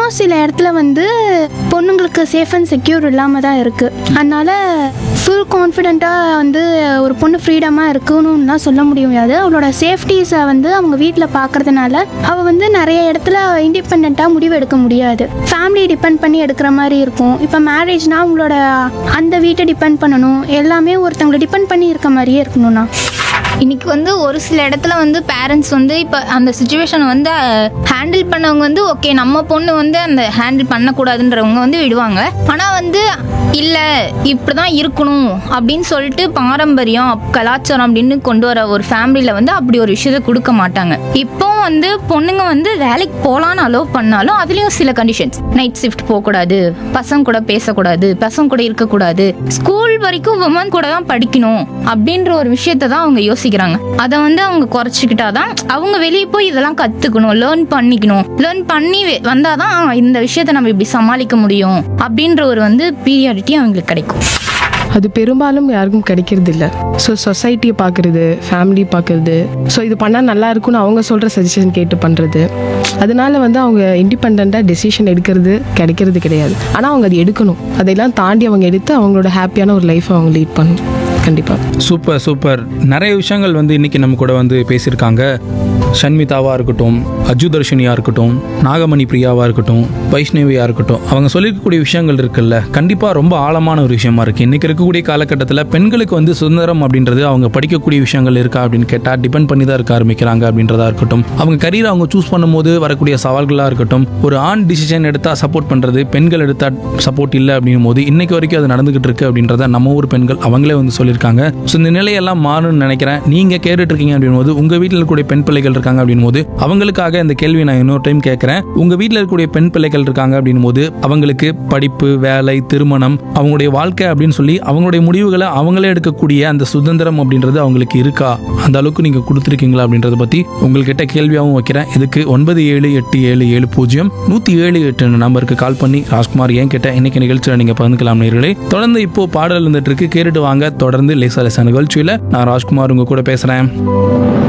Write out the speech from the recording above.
இன்னும் சில இடத்துல வந்து பொண்ணுங்களுக்கு சேஃப் அண்ட் செக்யூர் இல்லாமல் தான் இருக்குது அதனால ஃபுல் கான்ஃபிடெண்ட்டாக வந்து ஒரு பொண்ணு ஃப்ரீடமாக இருக்கணும்லாம் சொல்ல முடியாது அவளோட சேஃப்டிஸை வந்து அவங்க வீட்டில் பார்க்கறதுனால அவள் வந்து நிறைய இடத்துல இண்டிபெண்ட்டாக முடிவு எடுக்க முடியாது ஃபேமிலி டிபெண்ட் பண்ணி எடுக்கிற மாதிரி இருக்கும் இப்போ மேரேஜ்னால் அவங்களோட அந்த வீட்டை டிபெண்ட் பண்ணணும் எல்லாமே ஒருத்தவங்களை டிபெண்ட் பண்ணி இருக்க மாதிரியே இருக்கணும்ண்ணா இன்னைக்கு வந்து ஒரு சில இடத்துல வந்து பேரண்ட்ஸ் வந்து இப்போ அந்த சுச்சுவேஷனை வந்து ஹேண்டில் பண்ணவங்க வந்து ஓகே நம்ம பொண்ணு வந்து அந்த ஹேண்டில் பண்ணக்கூடாதுன்றவங்க வந்து விடுவாங்க ஆனால் வந்து இல்லை இப்படி தான் இருக்கணும் அப்படின்னு சொல்லிட்டு பாரம்பரியம் கலாச்சாரம் அப்படின்னு கொண்டு வர ஒரு ஃபேமிலியில் வந்து அப்படி ஒரு விஷயத்தை கொடுக்க மாட்டாங்க இப்போ வந்து பொண்ணுங்க வந்து வேலைக்கு போகலான்னு அலோவ் பண்ணாலும் அதுலேயும் சில கண்டிஷன்ஸ் நைட் ஷிஃப்ட் போகக்கூடாது பசங்க கூட பேசக்கூடாது பசங்க கூட இருக்கக்கூடாது ஸ்கூல் வரைக்கும் உமன் கூட தான் படிக்கணும் அப்படின்ற ஒரு விஷயத்தை தான் அவங்க யோசிக்கிறாங்க அதை வந்து அவங்க குறைச்சிக்கிட்டாதான் அவங்க வெளியே போய் இதெல்லாம் கத்துக்கணும் லேர்ன் பண்ணிக்கணும் லேர்ன் பண்ணி வெ- வந்தாதான் ஆ, இந்த விஷயத்தை நம்ம இப்படி சமாளிக்க முடியும் அப்படின்ற ஒரு வந்து பீரியாரிட்டி அவங்களுக்கு கிடைக்கும் அது பெரும்பாலும் யாருக்கும் கிடைக்கிறது இல்லை ஸோ சொசைட்டியை பார்க்குறது ஃபேமிலி பார்க்குறது ஸோ இது பண்ணால் நல்லா இருக்கும்னு அவங்க சொல்கிற சஜஷன் கேட்டு பண்ணுறது அதனால வந்து அவங்க இண்டிபெண்ட்டாக டெசிஷன் எடுக்கிறது கிடைக்கிறது கிடையாது ஆனால் அவங்க அது எடுக்கணும் அதையெல்லாம் தாண்டி அவங்க எடுத்து அவங்களோட ஹாப்பியான ஒரு லைஃப்பை அவங்க லீட் பண்ணணும் கண்டிப்பாக சூப்பர் சூப்பர் நிறைய விஷயங்கள் வந்து இன்னைக்கு நம்ம கூட வந்து பேசியிருக்காங்க ஷண்மிதாவா இருக்கட்டும் அஜுதர்ஷினியா இருக்கட்டும் நாகமணி பிரியாவா இருக்கட்டும் வைஷ்ணவியா இருக்கட்டும் அவங்க சொல்லியிருக்கக்கூடிய விஷயங்கள் இருக்குல்ல கண்டிப்பா ரொம்ப ஆழமான ஒரு விஷயமா இருக்கு இன்னைக்கு இருக்கக்கூடிய காலகட்டத்தில் பெண்களுக்கு வந்து சுதந்திரம் அப்படின்றது அவங்க படிக்கக்கூடிய விஷயங்கள் இருக்கா அப்படின்னு கேட்டா டிபெண்ட் பண்ணி தான் இருக்க ஆரம்பிக்கிறாங்க அப்படின்றதா இருக்கட்டும் அவங்க கரியர் அவங்க சூஸ் பண்ணும்போது வரக்கூடிய சவால்களா இருக்கட்டும் ஒரு ஆண் டிசிஷன் எடுத்தா சப்போர்ட் பண்றது பெண்கள் எடுத்தா சப்போர்ட் இல்லை அப்படின்னும் போது இன்னைக்கு வரைக்கும் அது நடந்துகிட்டு இருக்கு அப்படின்றத நம்ம ஊர் பெண்கள் அவங்களே வந்து சொல்லியிருக்காங்க ஸோ இந்த நிலையெல்லாம் மாறும்னு நினைக்கிறேன் நீங்க கேட்டுட்டு இருக்கீங்க அப்படின் போது உங்க வீட்டில் இருக்கக்கூடிய பெண் பிள்ளைகள் இருக்காங்க அப்படின் போது அவங்களுக்காக இந்த கேள்வி நான் இன்னொரு டைம் கேட்கறேன் உங்க வீட்டில் இருக்கக்கூடிய பெண் பிள்ளைகள் இருக்காங்க அப்படின் போது அவங்களுக்கு படிப்பு வேலை திருமணம் அவங்களுடைய வாழ்க்கை அப்படின்னு சொல்லி அவங்களுடைய முடிவுகளை அவங்களே எடுக்கக்கூடிய அந்த சுதந்திரம் அப்படின்றது அவங்களுக்கு இருக்கா அந்த அளவுக்கு நீங்க கொடுத்துருக்கீங்களா அப்படின்றத பத்தி உங்கள்கிட்ட கேள்வியாகவும் வைக்கிறேன் இதுக்கு ஒன்பது ஏழு எட்டு ஏழு ஏழு பூஜ்ஜியம் நூத்தி ஏழு எட்டு நம்பருக்கு கால் பண்ணி ராஜ்குமார் ஏன் கேட்ட இன்னைக்கு நிகழ்ச்சியில் நீங்க பகிர்ந்துக்கலாம் நேர்களே தொடர்ந்து இப்போ பாடல் இருந்துட்டு இருக்கு கேட்டுட்டு வாங்க தொடர்ந்து லேசா லேசா நிகழ்ச்சியில நான் ராஜ்குமார் உங்க கூட பேசுறேன்